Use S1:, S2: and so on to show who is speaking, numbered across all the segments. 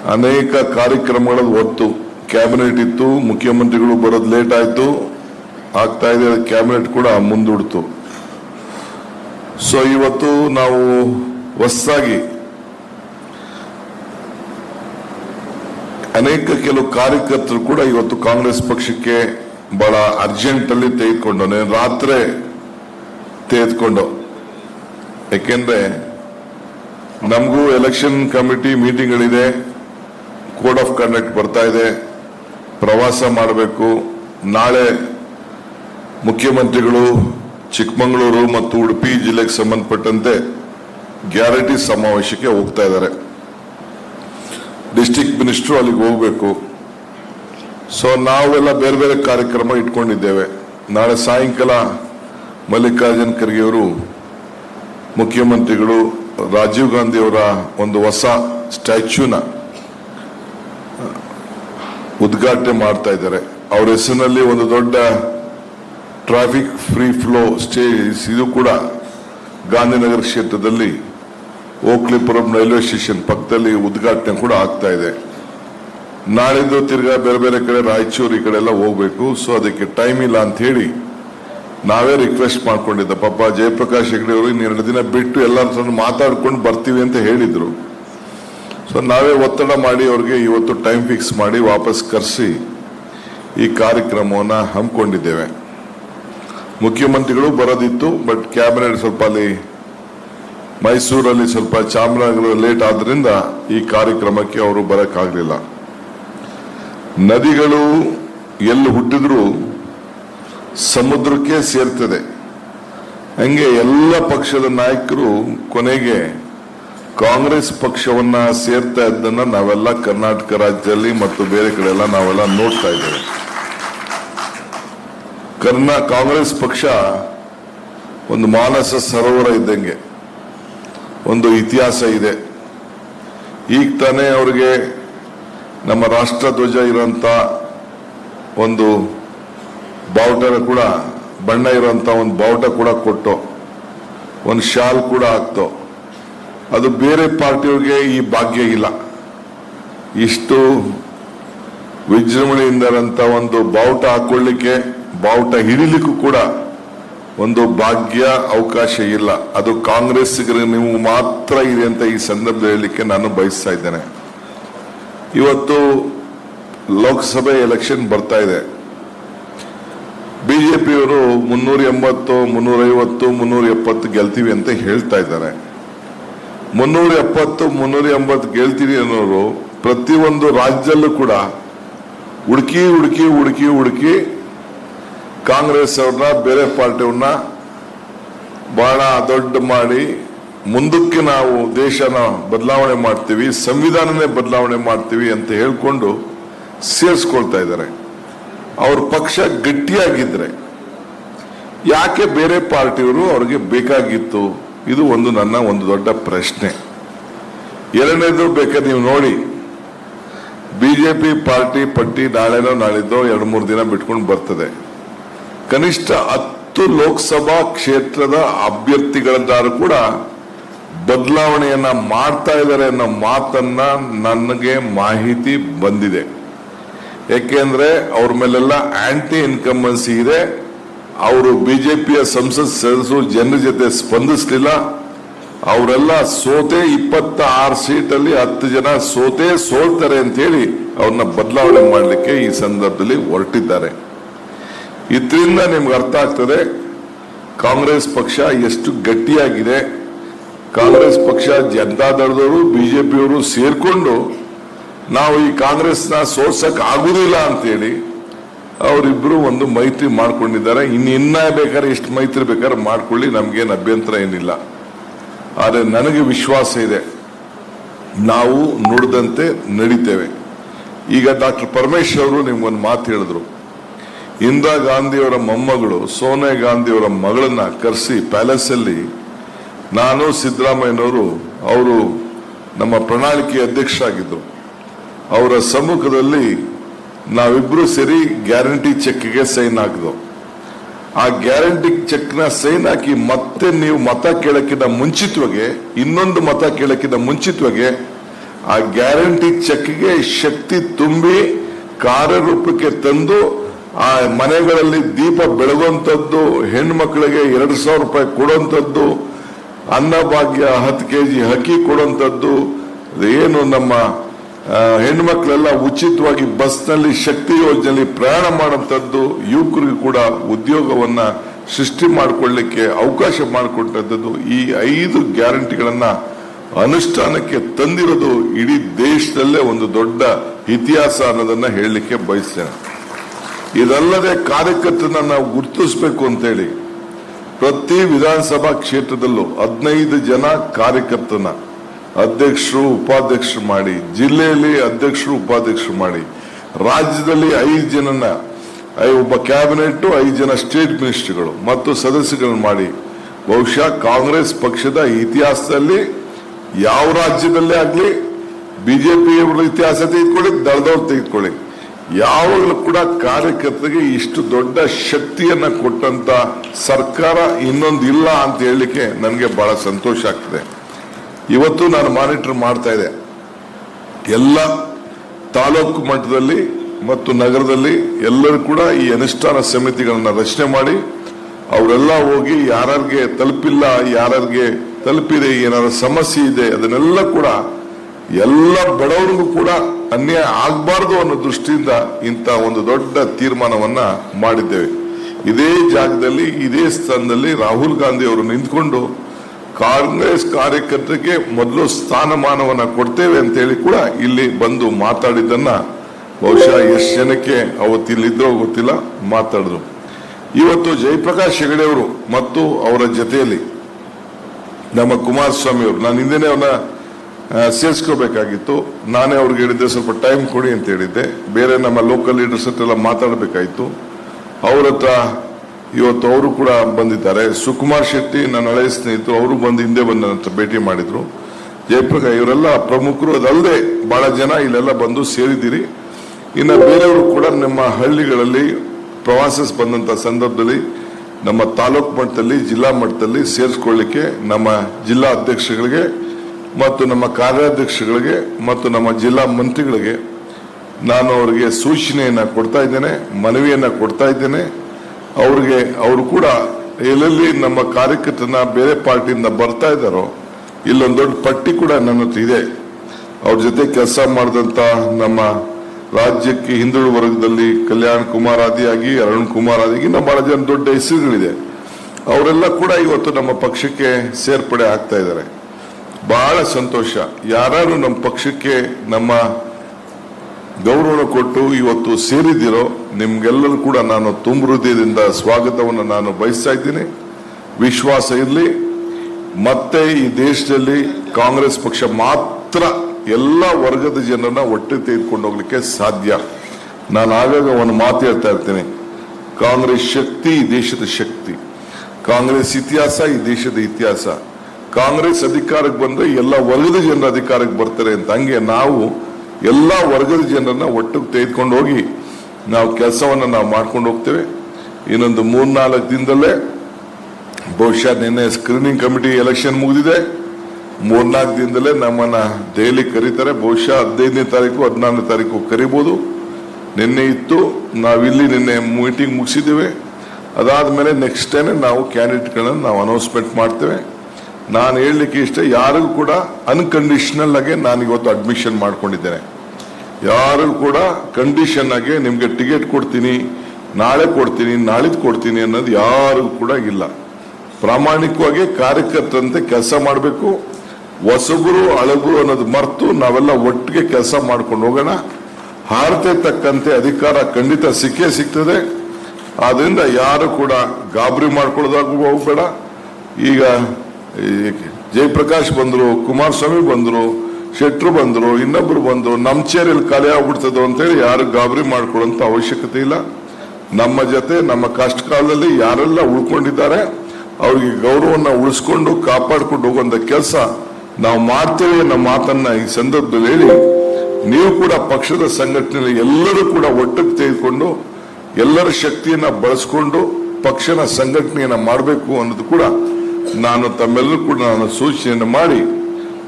S1: ಅನೇಕ ಕಾರ್ಯಕ್ರಮಗಳ ಒತ್ತು ಕ್ಯಾಬಿನೆಟ್ ಇತ್ತು ಮುಖ್ಯಮಂತ್ರಿಗಳು ಬರೋದು ಲೇಟ್ ಆಯ್ತು ಆಗ್ತಾ ಇದೆ ಕ್ಯಾಬಿನೆಟ್ ಕೂಡ ಮುಂದೂಡ್ತು ಸೊ ಇವತ್ತು ನಾವು ಹೊಸದಾಗಿ ಅನೇಕ ಕೆಲವು ಕಾರ್ಯಕರ್ತರು ಕೂಡ ಇವತ್ತು ಕಾಂಗ್ರೆಸ್ ಪಕ್ಷಕ್ಕೆ ಬಹಳ ಅರ್ಜೆಂಟ್ ಅಲ್ಲಿ ತೆಗೆದುಕೊಂಡು ನೆ- ರಾತ್ರಿ ತೆಗೆದುಕೊಂಡು ಯಾಕೆಂದ್ರೆ ನಮಗೂ ಎಲೆಕ್ಷನ್ ಕಮಿಟಿ ಮೀಟಿಂಗ್ಗಳಿದೆ ಕೋಡ್ ಆಫ್ ಕಂಡಕ್ಟ್ ಬರ್ತಾ ಇದೆ ಪ್ರವಾಸ ಮಾಡಬೇಕು ನಾಳೆ ಮುಖ್ಯಮಂತ್ರಿಗಳು ಚಿಕ್ಕಮಗಳೂರು ಮತ್ತು ಉಡುಪಿ ಜಿಲ್ಲೆಗೆ ಸಂಬಂಧಪಟ್ಟಂತೆ ಗ್ಯಾರಂಟಿ ಸಮಾವೇಶಕ್ಕೆ ಹೋಗ್ತಾ ಇದ್ದಾರೆ ಡಿಸ್ಟಿಕ್ ಮಿನಿಸ್ಟ್ರು ಅಲ್ಲಿಗೆ ಹೋಗಬೇಕು ಸೊ ನಾವೆಲ್ಲ ಬೇರೆ ಬೇರೆ ಕಾರ್ಯಕ್ರಮ ಇಟ್ಕೊಂಡಿದ್ದೇವೆ ನಾಳೆ ಸಾಯಂಕಾಲ ಮಲ್ಲಿಕಾರ್ಜುನ್ ಖರ್ಗೆ ಅವರು ಮುಖ್ಯಮಂತ್ರಿಗಳು ರಾಜೀವ್ ಗಾಂಧಿ ಅವರ ಒಂದು ಹೊಸ ಸ್ಟ್ಯಾಚ್ಯೂನ ಉದ್ಘಾಟನೆ ಮಾಡ್ತಾ ಇದ್ದಾರೆ ಅವರ ಹೆಸರಿನಲ್ಲಿ ಒಂದು ದೊಡ್ಡ ಟ್ರಾಫಿಕ್ ಫ್ರೀ ಫ್ಲೋ ಸ್ಟೇ ಇದು ಕೂಡ ಗಾಂಧಿನಗರ ಕ್ಷೇತ್ರದಲ್ಲಿ ಓಕ್ಲಿಪುರಂ ರೈಲ್ವೆ ಸ್ಟೇಷನ್ ಪಕ್ಕದಲ್ಲಿ ಉದ್ಘಾಟನೆ ಕೂಡ ಆಗ್ತಾ ಇದೆ ನಾಳಿದ್ದು ತಿರ್ಗಾ ಬೇರೆ ಬೇರೆ ಕಡೆ ರಾಯಚೂರು ಈ ಕಡೆ ಎಲ್ಲ ಹೋಗ್ಬೇಕು ಸೊ ಅದಕ್ಕೆ ಟೈಮ್ ಇಲ್ಲ ಅಂತ ಹೇಳಿ ನಾವೇ ರಿಕ್ವೆಸ್ಟ್ ಮಾಡ್ಕೊಂಡಿದ್ದ ಪಾಪ ಜಯಪ್ರಕಾಶ್ ಹೆಗಡೆ ಅವರು ಇನ್ನು ಎರಡು ದಿನ ಬಿಟ್ಟು ಎಲ್ಲರ ಹತ್ರ ಮಾತಾಡ್ಕೊಂಡು ಬರ್ತೀವಿ ಅಂತ ಹೇಳಿದ್ರು ಸೊ ನಾವೇ ಒತ್ತಡ ಮಾಡಿ ಅವ್ರಿಗೆ ಇವತ್ತು ಟೈಮ್ ಫಿಕ್ಸ್ ಮಾಡಿ ವಾಪಸ್ ಕರೆಸಿ ಈ ಕಾರ್ಯಕ್ರಮವನ್ನು ಹಮ್ಮಿಕೊಂಡಿದ್ದೇವೆ ಮುಖ್ಯಮಂತ್ರಿಗಳು ಬರೋದಿತ್ತು ಬಟ್ ಕ್ಯಾಬಿನೆಟ್ ಸ್ವಲ್ಪ ಅಲ್ಲಿ ಮೈಸೂರಲ್ಲಿ ಸ್ವಲ್ಪ ಚಾಮರಾಜನಗರ ಲೇಟ್ ಆದ್ರಿಂದ ಈ ಕಾರ್ಯಕ್ರಮಕ್ಕೆ ಅವರು ಬರಕ್ಕಾಗಲಿಲ್ಲ ನದಿಗಳು ಎಲ್ಲಿ ಹುಟ್ಟಿದ್ರು ಸಮುದ್ರಕ್ಕೆ ಸೇರ್ತದೆ ಹಂಗೆ ಎಲ್ಲ ಪಕ್ಷದ ನಾಯಕರು ಕೊನೆಗೆ ಕಾಂಗ್ರೆಸ್ ಪಕ್ಷವನ್ನ ಸೇರ್ತಾ ಇದ್ದನ್ನ ನಾವೆಲ್ಲ ಕರ್ನಾಟಕ ರಾಜ್ಯದಲ್ಲಿ ಮತ್ತು ಬೇರೆ ಕಡೆ ಎಲ್ಲ ನಾವೆಲ್ಲ ನೋಡ್ತಾ ಇದ್ದೇವೆ ಕರ್ನಾ ಕಾಂಗ್ರೆಸ್ ಪಕ್ಷ ಒಂದು ಮಾನಸ ಸರೋವರ ಇದ್ದಂಗೆ ಒಂದು ಇತಿಹಾಸ ಇದೆ ಈಗ ತಾನೇ ಅವರಿಗೆ ನಮ್ಮ ರಾಷ್ಟ್ರ ಧ್ವಜ ಇರೋಂಥ ಒಂದು ಬಾವುಟ ಕೂಡ ಬಣ್ಣ ಇರೋಂಥ ಒಂದು ಬಾವುಟ ಕೂಡ ಕೊಟ್ಟು ಒಂದು ಶಾಲ್ ಕೂಡ ಹಾಕ್ತು ಅದು ಬೇರೆ ಪಾರ್ಟಿಯವ್ರಿಗೆ ಈ ಭಾಗ್ಯ ಇಲ್ಲ ಇಷ್ಟು ವಿಜೃಂಭಣೆಯಿಂದ ಇರೋಂಥ ಒಂದು ಬಾವುಟ ಹಾಕೊಳ್ಳಿಕ್ಕೆ ಬಾವುಟ ಹಿಡಿಲಿಕ್ಕೂ ಕೂಡ ಒಂದು ಭಾಗ್ಯ ಅವಕಾಶ ಇಲ್ಲ ಅದು ಕಾಂಗ್ರೆಸ್ಸಿಗರಿಗೆ ನೀವು ಮಾತ್ರ ಇದೆ ಅಂತ ಈ ಸಂದರ್ಭದಲ್ಲಿ ಹೇಳಲಿಕ್ಕೆ ನಾನು ಬಯಸ್ತಾ ಇದ್ದೇನೆ ಇವತ್ತು ಲೋಕಸಭೆ ಎಲೆಕ್ಷನ್ ಬರ್ತಾ ಇದೆ ಬಿಜೆಪಿಯವರು ಮುನ್ನೂರ ಎಂಬತ್ತು ಮುನ್ನೂರೈವತ್ತು ಮುನ್ನೂರ ಎಪ್ಪತ್ತು ಗೆಲ್ತೀವಿ ಅಂತ ಹೇಳ್ತಾ ಇದ್ದಾರೆ ಮುನ್ನೂರ ಎಪ್ಪತ್ತು ಮುನ್ನೂರ ಎಂಬತ್ತು ಗೆಲ್ತೀವಿ ಅನ್ನೋರು ಪ್ರತಿಯೊಂದು ರಾಜ್ಯದಲ್ಲೂ ಕೂಡ ಹುಡುಕಿ ಹುಡುಕಿ ಹುಡುಕಿ ಹುಡುಕಿ ಕಾಂಗ್ರೆಸ್ ಅವ್ರನ್ನ ಬೇರೆ ಪಾರ್ಟಿಯವ್ರನ್ನ ಬಹಳ ದೊಡ್ಡ ಮಾಡಿ ಮುಂದಕ್ಕೆ ನಾವು ದೇಶನ ಬದಲಾವಣೆ ಮಾಡ್ತೀವಿ ಸಂವಿಧಾನನೇ ಬದಲಾವಣೆ ಮಾಡ್ತೀವಿ ಅಂತ ಹೇಳ್ಕೊಂಡು ಸೇರಿಸ್ಕೊಳ್ತಾ ಇದ್ದಾರೆ ಅವ್ರ ಪಕ್ಷ ಗಟ್ಟಿಯಾಗಿದ್ರೆ ಯಾಕೆ ಬೇರೆ ಪಾರ್ಟಿಯವರು ಅವ್ರಿಗೆ ಬೇಕಾಗಿತ್ತು ಇದು ಒಂದು ನನ್ನ ಒಂದು ದೊಡ್ಡ ಪ್ರಶ್ನೆ ಎರಡನೇದು ಬೇಕಾದ್ರೆ ನೀವು ನೋಡಿ ಬಿಜೆಪಿ ಪಾರ್ಟಿ ಪಟ್ಟಿ ನಾಳೆನೋ ನಾಳಿದ್ದೋ ಎರಡು ಮೂರು ದಿನ ಬಿಟ್ಕೊಂಡು ಬರ್ತದೆ ಕನಿಷ್ಠ ಹತ್ತು ಲೋಕಸಭಾ ಕ್ಷೇತ್ರದ ಅಭ್ಯರ್ಥಿಗಳದ್ದಾರು ಕೂಡ ಬದಲಾವಣೆಯನ್ನ ಮಾಡ್ತಾ ಇದ್ದಾರೆ ಅನ್ನೋ ಮಾತನ್ನ ನನಗೆ ಮಾಹಿತಿ ಬಂದಿದೆ ಯಾಕೆಂದ್ರೆ ಅವ್ರ ಮೇಲೆಲ್ಲ ಆಂಟಿ ಇನ್ಕಂಬನ್ಸಿ ಇದೆ ಅವರು ಬಿಜೆಪಿಯ ಸಂಸತ್ ಸದಸ್ಯರು ಜನರ ಜೊತೆ ಸ್ಪಂದಿಸಲಿಲ್ಲ ಅವರೆಲ್ಲ ಸೋತೆ ಇಪ್ಪತ್ತ ಆರು ಸೀಟಲ್ಲಿ ಹತ್ತು ಜನ ಸೋತೆ ಸೋಲ್ತಾರೆ ಅಂತ ಹೇಳಿ ಅವ್ರನ್ನ ಬದಲಾವಣೆ ಮಾಡಲಿಕ್ಕೆ ಈ ಸಂದರ್ಭದಲ್ಲಿ ಹೊರಟಿದ್ದಾರೆ ಇದರಿಂದ ನಿಮ್ಗೆ ಅರ್ಥ ಆಗ್ತದೆ ಕಾಂಗ್ರೆಸ್ ಪಕ್ಷ ಎಷ್ಟು ಗಟ್ಟಿಯಾಗಿದೆ ಕಾಂಗ್ರೆಸ್ ಪಕ್ಷ ಜನತಾದಳದವರು ಬಿಜೆಪಿಯವರು ಸೇರ್ಕೊಂಡು ನಾವು ಈ ಕಾಂಗ್ರೆಸ್ನ ಸೋಲ್ಸಕ್ ಆಗುದಿಲ್ಲ ಅಂತೇಳಿ ಅವರಿಬ್ರು ಒಂದು ಮೈತ್ರಿ ಮಾಡ್ಕೊಂಡಿದ್ದಾರೆ ಇನ್ನು ಇನ್ನ ಬೇಕಾದ್ರೆ ಎಷ್ಟು ಮೈತ್ರಿ ಬೇಕಾದ್ರೆ ಮಾಡ್ಕೊಳ್ಳಿ ನಮ್ಗೇನು ಅಭ್ಯಂತರ ಏನಿಲ್ಲ ಆದರೆ ನನಗೆ ವಿಶ್ವಾಸ ಇದೆ ನಾವು ನುಡಿದಂತೆ ನಡಿತೇವೆ ಈಗ ಡಾಕ್ಟರ್ ಪರಮೇಶ್ವರ್ ಅವರು ನಿಮ್ಗೊಂದು ಮಾತು ಹೇಳಿದ್ರು ಇಂದಿರಾ ಗಾಂಧಿಯವರ ಮೊಮ್ಮಗಳು ಸೋನಿಯಾ ಗಾಂಧಿಯವರ ಮಗಳನ್ನ ಕರೆಸಿ ಪ್ಯಾಲೇಸ್ ಅಲ್ಲಿ ನಾನು ಸಿದ್ದರಾಮಯ್ಯನವರು ಅವರು ನಮ್ಮ ಪ್ರಣಾಳಿಕೆ ಅಧ್ಯಕ್ಷರಾಗಿದ್ದರು ಅವರ ಸಮ್ಮುಖದಲ್ಲಿ ನಾವಿಬ್ರು ಸೇರಿ ಗ್ಯಾರಂಟಿ ಚೆಕ್ಗೆ ಸೈನ್ ಹಾಕಿದ್ವು ಆ ಗ್ಯಾರಂಟಿ ಚೆಕ್ನ ಸೈನ್ ಹಾಕಿ ಮತ್ತೆ ನೀವು ಮತ ಕೇಳಕ್ಕಿಂತ ಮುಂಚಿತವಾಗಿ ಇನ್ನೊಂದು ಮತ ಕೇಳಕ್ಕಿಂತ ಮುಂಚಿತವಾಗಿ ಆ ಗ್ಯಾರಂಟಿ ಚೆಕ್ಗೆ ಶಕ್ತಿ ತುಂಬಿ ಕಾರ್ಯರೂಪಕ್ಕೆ ತಂದು ಆ ಮನೆಗಳಲ್ಲಿ ದೀಪ ಬೆಳಗುವಂಥದ್ದು ಹೆಣ್ಮಕ್ಳಿಗೆ ಎರಡು ಸಾವಿರ ರೂಪಾಯಿ ಕೊಡುವಂಥದ್ದು ಅನ್ನಭಾಗ್ಯ ಹತ್ತು ಕೆ ಜಿ ಅಕ್ಕಿ ಕೊಡುವಂಥದ್ದು ಏನು ನಮ್ಮ ಆ, ಹೆಣ್ಮಕ್ಳೆಲ್ಲ ಉಚಿತವಾಗಿ ಬಸ್ನಲ್ಲಿ ಶಕ್ತಿ ಯೋಜನೆಯಲ್ಲಿ ಪ್ರಯಾಣ ಮಾಡುವಂಥದ್ದು ಯುವಕರಿಗೂ ಕೂಡ ಉದ್ಯೋಗವನ್ನ ಸೃಷ್ಟಿ ಮಾಡಿಕೊಳ್ಳಿಕ್ಕೆ ಅವಕಾಶ ಮಾಡಿಕೊಟ್ಟದ್ದು ಈ ಐದು ಗ್ಯಾರಂಟಿಗಳನ್ನ ಅನುಷ್ಠಾನಕ್ಕೆ ತಂದಿರೋದು ಇಡೀ ದೇಶದಲ್ಲೇ ಒಂದು ದೊಡ್ಡ ಇತಿಹಾಸ ಅನ್ನೋದನ್ನ ಹೇಳಲಿಕ್ಕೆ ಬಯಸ್ತೇನೆ ಇದಲ್ಲದೆ ಕಾರ್ಯಕರ್ತರನ್ನ ನಾವು ಗುರುತಿಸಬೇಕು ಅಂತೇಳಿ ಪ್ರತಿ ವಿಧಾನಸಭಾ ಕ್ಷೇತ್ರದಲ್ಲೂ ಹದಿನೈದು ಜನ ಕಾರ್ಯಕರ್ತನ ಅಧ್ಯಕ್ಷರು ಉಪಾಧ್ಯಕ್ಷರು ಮಾಡಿ ಜಿಲ್ಲೆಯಲ್ಲಿ ಅಧ್ಯಕ್ಷರು ಉಪಾಧ್ಯಕ್ಷರು ಮಾಡಿ ರಾಜ್ಯದಲ್ಲಿ ಐದು ಜನನ ಐ- ಒಬ್ಬ ಕ್ಯಾಬಿನೆಟ್ ಐದು ಜನ ಸ್ಟೇಟ್ ಮಿನಿಸ್ಟರ್ಗಳು ಮತ್ತು ಸದಸ್ಯಗಳನ್ನು ಮಾಡಿ ಬಹುಶಃ ಕಾಂಗ್ರೆಸ್ ಪಕ್ಷದ ಇತಿಹಾಸದಲ್ಲಿ ಯಾವ ರಾಜ್ಯದಲ್ಲೇ ಆಗ್ಲಿ ಬಿಜೆಪಿ ಇತಿಹಾಸ ತೆಗೆದುಕೊಳ್ಳಿ ದಳದವ್ರು ತೆಗೆದುಕೊಳ್ಳಿ ಯಾವಾಗಲೂ ಕೂಡ ಕಾರ್ಯಕರ್ತರಿಗೆ ಇಷ್ಟು ದೊಡ್ಡ ಶಕ್ತಿಯನ್ನ ಕೊಟ್ಟಂತ ಸರ್ಕಾರ ಇನ್ನೊಂದು ಇಲ್ಲ ಅಂತ ಹೇಳಲಿಕ್ಕೆ ನನಗೆ ಬಹಳ ಸಂತೋಷ ಆಗ್ತದೆ ಇವತ್ತು ನಾನು ಮಾನಿಟರ್ ಮಾಡ್ತಾ ಇದೆ ಎಲ್ಲ ತಾಲೂಕು ಮಟ್ಟದಲ್ಲಿ ಮತ್ತು ನಗರದಲ್ಲಿ ಎಲ್ಲರೂ ಕೂಡ ಈ ಅನುಷ್ಠಾನ ಸಮಿತಿಗಳನ್ನ ರಚನೆ ಮಾಡಿ ಅವರೆಲ್ಲ ಹೋಗಿ ಯಾರ್ಯಾರಿಗೆ ತಲುಪಿಲ್ಲ ಯಾರ್ಯಾರಿಗೆ ತಲುಪಿದೆ ಏನಾದ್ರು ಸಮಸ್ಯೆ ಇದೆ ಅದನ್ನೆಲ್ಲ ಕೂಡ ಎಲ್ಲ ಬಡವರಿಗೂ ಕೂಡ ಅನ್ಯಾಯ ಆಗಬಾರ್ದು ಅನ್ನೋ ದೃಷ್ಟಿಯಿಂದ ಇಂಥ ಒಂದು ದೊಡ್ಡ ತೀರ್ಮಾನವನ್ನ ಮಾಡಿದ್ದೇವೆ ಇದೇ ಜಾಗದಲ್ಲಿ ಇದೇ ಸ್ಥಾನದಲ್ಲಿ ರಾಹುಲ್ ಗಾಂಧಿ ಅವರು ನಿಂತ್ಕೊಂಡು ಕಾಂಗ್ರೆಸ್ ಕಾರ್ಯಕರ್ತರಿಗೆ ಮೊದಲು ಸ್ಥಾನಮಾನವನ್ನ ಕೊಡ್ತೇವೆ ಅಂತೇಳಿ ಕೂಡ ಇಲ್ಲಿ ಬಂದು ಮಾತಾಡಿದ್ದನ್ನ ಬಹುಶಃ ಎಷ್ಟು ಜನಕ್ಕೆ ಅವತ್ತು ಇಲ್ಲಿದ್ದೋ ಗೊತ್ತಿಲ್ಲ ಮಾತಾಡಿದ್ರು ಇವತ್ತು ಜಯಪ್ರಕಾಶ್ ಹೆಗಡೆ ಅವರು ಮತ್ತು ಅವರ ಜೊತೆಯಲ್ಲಿ ನಮ್ಮ ಕುಮಾರಸ್ವಾಮಿ ಅವರು ನಾನು ಹಿಂದೆನೆ ಅವನ್ನ ಸೇರಿಸ್ಕೋಬೇಕಾಗಿತ್ತು ನಾನೇ ಅವ್ರಿಗೆ ಹೇಳಿದ್ದೆ ಸ್ವಲ್ಪ ಟೈಮ್ ಕೊಡಿ ಅಂತ ಹೇಳಿದ್ದೆ ಬೇರೆ ನಮ್ಮ ಲೋಕಲ್ ಲೀಡರ್ಸ್ ಹತ್ರ ಎಲ್ಲ ಮಾತಾಡಬೇಕಾಯ್ತು ಅವ್ರ ಹತ್ರ ಇವತ್ತು ಅವರು ಕೂಡ ಬಂದಿದ್ದಾರೆ ಸುಕುಮಾರ್ ಶೆಟ್ಟಿ ನನ್ನ ಹಳೆಯ ಸ್ನೇಹಿತರು ಅವರು ಬಂದು ಹಿಂದೆ ಬಂದು ನನ್ನ ಹತ್ರ ಭೇಟಿ ಮಾಡಿದ್ರು ಜಯಪ್ರಕಾಶ್ ಇವರೆಲ್ಲ ಪ್ರಮುಖರು ಅದಲ್ಲದೆ ಬಹಳ ಜನ ಇಲ್ಲೆಲ್ಲ ಬಂದು ಸೇರಿದ್ದೀರಿ ಇನ್ನು ಬೇರೆಯವರು ಕೂಡ ನಮ್ಮ ಹಳ್ಳಿಗಳಲ್ಲಿ ಪ್ರವಾಸ ಬಂದಂತ ಸಂದರ್ಭದಲ್ಲಿ ನಮ್ಮ ತಾಲೂಕು ಮಟ್ಟದಲ್ಲಿ ಜಿಲ್ಲಾ ಮಟ್ಟದಲ್ಲಿ ಸೇರಿಸ್ಕೊಳ್ಳಿಕ್ಕೆ ನಮ್ಮ ಜಿಲ್ಲಾ ಅಧ್ಯಕ್ಷಗಳಿಗೆ ಮತ್ತು ನಮ್ಮ ಕಾರ್ಯಾಧ್ಯಕ್ಷಗಳಿಗೆ ಮತ್ತು ನಮ್ಮ ಜಿಲ್ಲಾ ಮಂತ್ರಿಗಳಿಗೆ ನಾನು ಅವರಿಗೆ ಸೂಚನೆಯನ್ನ ಕೊಡ್ತಾ ಇದ್ದೇನೆ ಮನವಿಯನ್ನ ಕೊಡ್ತಾ ಇದ್ದೇನೆ ಅವ್ರಿಗೆ ಅವರು ಕೂಡ ಎಲ್ಲೆಲ್ಲಿ ನಮ್ಮ ಕಾರ್ಯಕರ್ತನ ಬೇರೆ ಪಾರ್ಟಿಯಿಂದ ಬರ್ತಾ ಇದ್ದಾರೋ ಇಲ್ಲೊಂದು ದೊಡ್ಡ ಪಟ್ಟಿ ಕೂಡ ನನ್ನ ಹತ್ರ ಇದೆ ಅವ್ರ ಜೊತೆ ಕೆಲಸ ಮಾಡಿದಂತ ನಮ್ಮ ರಾಜ್ಯಕ್ಕೆ ಹಿಂದುಳಿದ ವರ್ಗದಲ್ಲಿ ಕಲ್ಯಾಣ್ ಕುಮಾರ್ ಆದಿಯಾಗಿ ಅರುಣ್ ಕುಮಾರ್ ಆದಿಯಾಗಿ ನಮ್ಮ ಬಹಳ ಜನ ದೊಡ್ಡ ಹೆಸರುಗಳಿದೆ ಅವರೆಲ್ಲ ಕೂಡ ಇವತ್ತು ನಮ್ಮ ಪಕ್ಷಕ್ಕೆ ಸೇರ್ಪಡೆ ಆಗ್ತಾ ಇದ್ದಾರೆ ಬಹಳ ಸಂತೋಷ ಯಾರು ನಮ್ಮ ಪಕ್ಷಕ್ಕೆ ನಮ್ಮ ಗೌರವ ಕೊಟ್ಟು ಇವತ್ತು ಸೇರಿದಿರೋ ನಿಮ್ಗೆಲ್ಲರೂ ಕೂಡ ನಾನು ತುಂಬ ಹೃದಯದಿಂದ ಸ್ವಾಗತವನ್ನು ನಾನು ಬಯಸ್ತಾ ಇದ್ದೀನಿ ವಿಶ್ವಾಸ ಇರಲಿ ಮತ್ತೆ ಈ ದೇಶದಲ್ಲಿ ಕಾಂಗ್ರೆಸ್ ಪಕ್ಷ ಮಾತ್ರ ಎಲ್ಲ ವರ್ಗದ ಜನರನ್ನ ಒಟ್ಟೆ ತೆಗೆದುಕೊಂಡು ಹೋಗ್ಲಿಕ್ಕೆ ಸಾಧ್ಯ ನಾನು ಆಗಾಗ ಒಂದು ಮಾತು ಹೇಳ್ತಾ ಇರ್ತೀನಿ ಕಾಂಗ್ರೆಸ್ ಶಕ್ತಿ ಈ ದೇಶದ ಶಕ್ತಿ ಕಾಂಗ್ರೆಸ್ ಇತಿಹಾಸ ಈ ದೇಶದ ಇತಿಹಾಸ ಕಾಂಗ್ರೆಸ್ ಅಧಿಕಾರಕ್ಕೆ ಬಂದ್ರೆ ಎಲ್ಲ ವರ್ಗದ ಜನರ ಅಧಿಕಾರಕ್ಕೆ ಬರ್ತಾರೆ ಅಂತ ಹಂಗೆ ನಾವು ಎಲ್ಲ ವರ್ಗದ ಜನರನ್ನ ಒಟ್ಟಿಗೆ ತೆಗೆದುಕೊಂಡು ಹೋಗಿ ನಾವು ಕೆಲಸವನ್ನ ನಾವು ಮಾಡ್ಕೊಂಡು ಹೋಗ್ತೇವೆ ಇನ್ನೊಂದು ಮೂರ್ನಾಲ್ಕು ದಿನದಲ್ಲೇ ಬಹುಶಃ ನಿನ್ನೆ ಸ್ಕ್ರೀನಿಂಗ್ ಕಮಿಟಿ ಎಲೆಕ್ಷನ್ ಮುಗಿದಿದೆ ಮೂರ್ನಾಲ್ಕು ದಿನದಲ್ಲೇ ನಮ್ಮನ್ನ ದೆಹಲಿ ಕರೀತಾರೆ ಬಹುಶಃ ಹದಿನೈದನೇ ತಾರೀಕು ಹದಿನಾರನೇ ತಾರೀಕು ಕರಿಬೋದು ನಿನ್ನೆ ಇತ್ತು ನಾವಿಲ್ಲಿ ನಿನ್ನೆ ಮೀಟಿಂಗ್ ಮುಗಿಸಿದ್ದೇವೆ ಅದಾದ್ಮೇಲೆ ನೆಕ್ಸ್ಟ್ ಟೈಮ್ ನಾವು ಕ್ಯಾಂಡಿಡೇಟ್ಗಳನ್ನ ನಾವು ಅನೌನ್ಸ್ಮೆಂಟ್ ಮಾಡ್ತೇವೆ ನಾನು ಹೇಳಲಿಕ್ಕೆ ಇಷ್ಟ ಯಾರಿಗೂ ಕೂಡ ಅನ್ಕಂಡೀಷನಲ್ ಆಗಿ ನಾನು ಇವತ್ತು ಅಡ್ಮಿಷನ್ ಮಾಡ್ಕೊಂಡಿದ್ದೇನೆ ಯಾರು ಕೂಡ ಕಂಡೀಷನ್ ಆಗಿ ನಿಮ್ಗೆ ಟಿಕೆಟ್ ಕೊಡ್ತೀನಿ ನಾಳೆ ಕೊಡ್ತೀನಿ ನಾಳಿದ್ ಕೊಡ್ತೀನಿ ಅನ್ನೋದು ಯಾರಿಗೂ ಕೂಡ ಇಲ್ಲ ಪ್ರಾಮಾಣಿಕವಾಗಿ ಕಾರ್ಯಕರ್ತರಂತೆ ಕೆಲಸ ಮಾಡಬೇಕು ಹೊಸಬರು ಹಳಬರು ಅನ್ನೋದು ಮರೆತು ನಾವೆಲ್ಲ ಒಟ್ಟಿಗೆ ಕೆಲಸ ಮಾಡ್ಕೊಂಡು ಹೋಗೋಣ ಹಾರತೆ ತಕ್ಕಂತೆ ಅಧಿಕಾರ ಖಂಡಿತ ಸಿಕ್ಕೇ ಸಿಗ್ತದೆ ಆದ್ರಿಂದ ಯಾರು ಕೂಡ ಗಾಬರಿ ಮಾಡ್ಕೊಳ್ಳೋದಾಗ ಹೋಗ್ಬೇಡ ಈಗ ಈ ಜಯಪ್ರಕಾಶ್ ಬಂದ್ರು ಕುಮಾರಸ್ವಾಮಿ ಬಂದ್ರು ಶೆಟ್ರು ಬಂದ್ರು ಇನ್ನೊಬ್ರು ಬಂದ್ರು ನಮ್ ಚೇರಲ್ಲಿ ಖಾಲಿ ಆಗ್ಬಿಡ್ತದೋ ಅಂತೇಳಿ ಯಾರು ಗಾಬರಿ ಮಾಡ್ಕೊಳ್ಳೋಂತ ಅವಶ್ಯಕತೆ ಇಲ್ಲ ನಮ್ಮ ಜೊತೆ ನಮ್ಮ ಕಷ್ಟ ಕಾಲದಲ್ಲಿ ಯಾರೆಲ್ಲ ಉಳ್ಕೊಂಡಿದ್ದಾರೆ ಅವ್ರಿಗೆ ಗೌರವನ್ನ ಉಳಿಸ್ಕೊಂಡು ಕಾಪಾಡ್ಕೊಂಡು ಹೋಗುವಂತ ಕೆಲಸ ನಾವು ಮಾಡ್ತೇವೆ ನಮ್ಮ ಮಾತನ್ನ ಈ ಸಂದರ್ಭದಲ್ಲಿ ಹೇಳಿ ನೀವು ಕೂಡ ಪಕ್ಷದ ಸಂಘಟನೆಯಲ್ಲಿ ಎಲ್ಲರೂ ಕೂಡ ಒಟ್ಟಿಗೆ ತೆಗೆದುಕೊಂಡು ಎಲ್ಲರ ಶಕ್ತಿಯನ್ನ ಬಳಸ್ಕೊಂಡು ಪಕ್ಷನ ಸಂಘಟನೆಯನ್ನ ಮಾಡಬೇಕು ಅನ್ನೋದು ಕೂಡ ನಾನು ತಮ್ಮೆಲ್ಲರೂ ಕೂಡ ನಾನು ಸೂಚನೆಯನ್ನು ಮಾಡಿ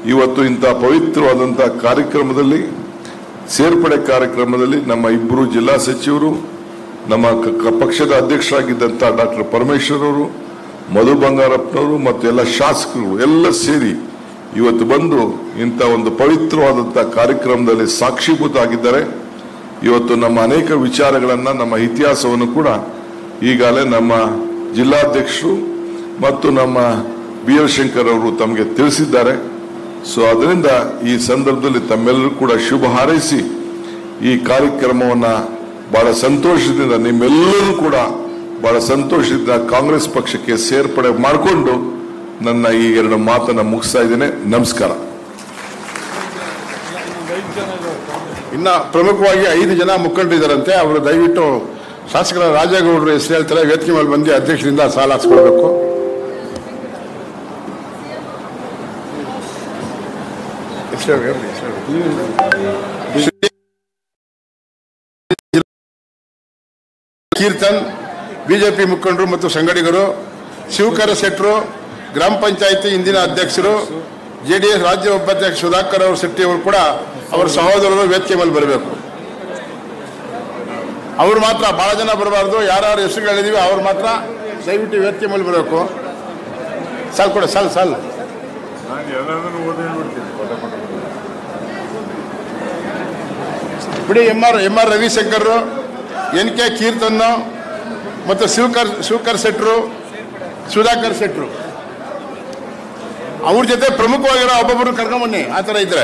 S1: ಇವತ್ತು ಇಂಥ ಪವಿತ್ರವಾದಂಥ ಕಾರ್ಯಕ್ರಮದಲ್ಲಿ ಸೇರ್ಪಡೆ ಕಾರ್ಯಕ್ರಮದಲ್ಲಿ ನಮ್ಮ ಇಬ್ಬರು ಜಿಲ್ಲಾ ಸಚಿವರು ನಮ್ಮ ಕ- ಕ- ಪಕ್ಷದ ಅಧ್ಯಕ್ಷರಾಗಿದ್ದಂಥ ಡಾಕ್ಟರ್ ಪರಮೇಶ್ವರ್ ಅವರು ಮಧು ಬಂಗಾರಪ್ಪನವರು ಮತ್ತು ಎಲ್ಲ ಶಾಸಕರು ಎಲ್ಲ ಸೇರಿ ಇವತ್ತು ಬಂದು ಇಂಥ ಒಂದು ಪವಿತ್ರವಾದಂಥ ಕಾರ್ಯಕ್ರಮದಲ್ಲಿ ಸಾಕ್ಷೀಭೂತ ಆಗಿದ್ದಾರೆ ಇವತ್ತು ನಮ್ಮ ಅನೇಕ ವಿಚಾರಗಳನ್ನು ನಮ್ಮ ಇತಿಹಾಸವನ್ನು ಕೂಡ ಈಗಾಗಲೇ ನಮ್ಮ ಜಿಲ್ಲಾಧ್ಯಕ್ಷರು ಮತ್ತು ನಮ್ಮ ಬಿ ಎಲ್ ಶಂಕರ್ ಅವರು ತಮಗೆ ತಿಳಿಸಿದ್ದಾರೆ ಸೊ ಅದರಿಂದ ಈ ಸಂದರ್ಭದಲ್ಲಿ ತಮ್ಮೆಲ್ಲರೂ ಕೂಡ ಶುಭ ಹಾರೈಸಿ ಈ ಕಾರ್ಯಕ್ರಮವನ್ನ ಬಹಳ ಸಂತೋಷದಿಂದ ನಿಮ್ಮೆಲ್ಲರೂ ಕೂಡ ಬಹಳ ಸಂತೋಷದಿಂದ ಕಾಂಗ್ರೆಸ್ ಪಕ್ಷಕ್ಕೆ ಸೇರ್ಪಡೆ ಮಾಡಿಕೊಂಡು ನನ್ನ ಈ ಎರಡು ಮಾತನ್ನ ಮುಗಿಸ್ತಾ ಇದ್ದೇನೆ ನಮಸ್ಕಾರ
S2: ಇನ್ನ ಪ್ರಮುಖವಾಗಿ ಐದು ಜನ ಮುಖಂಡರಿದ್ದಾರಂತೆ ಅವರು ದಯವಿಟ್ಟು ಶಾಸಕರ ರಾಜೇಗೌಡರು ಹೆಸರು ಹೇಳ್ತಾರೆ ವೇದಿಕೆ ಮೇಲೆ ಬಂದು ಅಧ್ಯಕ್ಷರಿಂದ ಸಾಲ ಹಾಕ್ಸ್ಕೊಳ್ಬೇಕು ಹೆಸರು ಹೇಳಿ, ಹೆಸರು ಹೇಳಿ. ಶ್ರೀ ಕೀರ್ತನ್ ಬಿಜೆಪಿ ಮುಖಂಡರು ಮತ್ತು ಸಂಘಟಕರು ಶಿವಕರ ಶೆಟ್ಟರು ಗ್ರಾಮ ಪಂಚಾಯಿತಿ ಇಂದಿನ ಅಧ್ಯಕ್ಷರು ಜೆಡಿಎಸ್ ರಾಜ್ಯ ಉಪಾಧ್ಯಕ್ಷ ಸುಧಾಕರ್ ಅವರು ಶೆಟ್ಟಿ ಅವರು ಕೂಡ ಅವರ ಸಹೋದರರು ವೇದಿಕೆ ಮೇಲೆ ಬರಬೇಕು ಅವ್ರು ಮಾತ್ರ ಬಹಳ ಜನ ಬರಬಾರ್ದು ಯಾರ್ಯಾರು ಹೆಸರುಗಳಿದೀವಿ ಅವ್ರು ಮಾತ್ರ ದಯವಿಟ್ಟು ವೇದಿಕೆ ಮೇಲೆ ಬರಬೇಕು ಸಾಲ್ ಕೊಡ ಸಾಲ್ ಸಾಲ್ ಬಿಡಿ M R M R Ravishankar N K Keerthan ಮತ್ತು ಶಿವಕರ್ ಶಿವಕರ್ ಶೆಟ್ರು ಸುಧಾಕರ್ ಶೆಟ್ರು ಅವ್ರ ಜೊತೆ ಪ್ರಮುಖವಾಗಿರೋ ಒಬ್ಬೊಬ್ಬರು ಕರ್ಕೊಂಬನ್ನಿ ಆ ಥರ ಇದ್ರೆ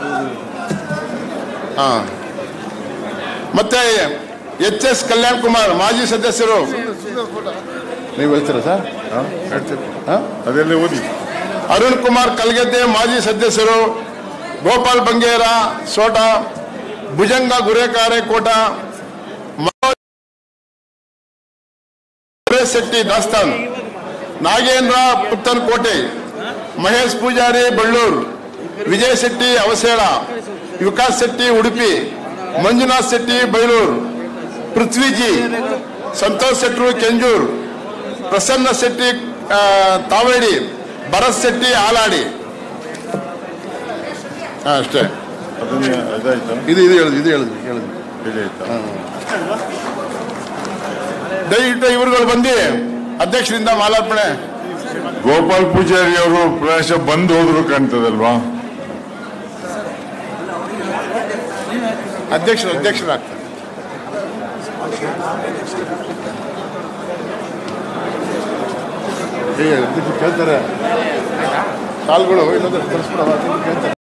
S2: ಹಾ ಮತ್ತೆ ಎಚ್ ಎಸ್ ಕಲ್ಯಾಣ್ ಕುಮಾರ್ ಮಾಜಿ ಸದಸ್ಯರು ನೀವು ಹೇಳ್ತೀರಾ ಸರ್ ಹಾ
S3: ಅದೆಲ್ಲ ಓದಿ
S2: ಅರುಣ್ ಕುಮಾರ್ ಕಲ್ಗೆದ್ದೆ ಮಾಜಿ ಸದಸ್ಯರು ಗೋಪಾಲ್ ಬಂಗೇರ ಸೋಟ ಭುಜಂಗ ಗುರೇಕಾರೆ ಕೋಟ ಮನೋಜ್ ಶೆಟ್ಟಿ ದಾಸ್ತಾನ್ ನಾಗೇಂದ್ರ ಪುತ್ತನಕೋಟೆ ಮಹೇಶ್ ಪೂಜಾರಿ ಬಳ್ಳೂರು ವಿಜಯ್ ಶೆಟ್ಟಿ ಅವಸೇಳ ವಿಕಾಸ್ ಶೆಟ್ಟಿ ಉಡುಪಿ ಮಂಜುನಾಥ್ ಶೆಟ್ಟಿ ಬೈಲೂರು ಪೃಥ್ವಿಜಿ ಸಂತೋಷ್ ಶೆಟ್ರು ಕೆಂಜೂರು ಪ್ರಸನ್ನ ಶೆಟ್ಟಿ ಆ, ತಾವೇಡಿ ಭರತ್ ಶೆಟ್ಟಿ ಆಲಾಡಿ ಹಾ, ಅಷ್ಟೇ
S3: ಅದನ್ನ ಅದಾಯ್ತಾ
S2: ಇದು ಇದು ಹೇಳಿದ್ವಿ ಇದು ಹೇಳಿದ್ವಿ ಹೇಳಿದ್ವಿ
S3: ಹೇಳಿ ಆಯ್ತಾ
S2: ದಯವಿಟ್ಟು ಇವರುಗಳು ಬಂದು ಅಧ್ಯಕ್ಷರಿಂದ ಮಾಲಾರ್ಪಣೆ
S3: ಗೋಪಾಲ್ ಪೂಜಾರಿ ಅವರು ಪ್ರಾಯಶಃ ಬಂದು ಹೋದ್ರು ಕಾಣ್ತದಲ್ವಾ
S2: ಅಧ್ಯಕ್ಷರು ಅಧ್ಯಕ್ಷರಾಗ್ತಾರೆ ಏ, ಅಧ್ಯಕ್ಷರು ಕೇಳ್ತಾರೆ ಸಾಲ್ಗಳು ಇಲ್ಲದ್ರೆ ತರಿಸ್ಬಿಡವ ಕೇಳ್ತಾರೆ